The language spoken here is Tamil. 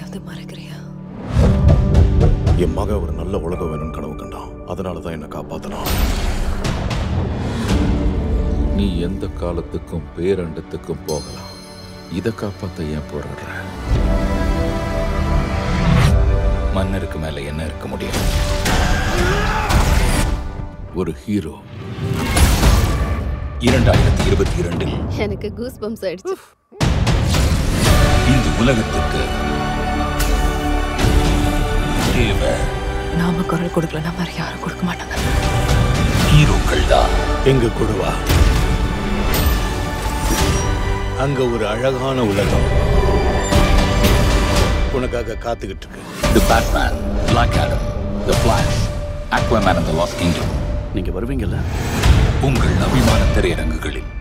ஏதாவது மறைக்கிறியா என் மக ஒரு நல்ல உலகம் வேணும்னு கனவு கண்டான் அதனால தான் என்னை காப்பாத்தினான் நீ எந்த காலத்துக்கும் பேரண்டத்துக்கும் போகலாம் இதை காப்பாத்த ஏன் போராடுற மன்னருக்கு மேல என்ன இருக்க முடியும் ஒரு ஹீரோ இரண்டாயிரத்தி இருபத்தி இரண்டில் எனக்கு கூஸ் பம்ஸ் ஆயிடுச்சு இந்த உலகத்துக்கு தேவை நாம குரல் கொடுக்கலன்னா வேற யாரும் கொடுக்க மாட்டாங்க ஹீரோக்கள் தான் எங்க கூட வா அங்க ஒரு அழகான உலகம் உனக்காக காத்துக்கிட்டு இருக்கு the Batman Black Adam the Flash Aquaman and the lost kingdom நீங்க வருவீங்கல்ல உங்கள் அபிமான திரையரங்குகளில்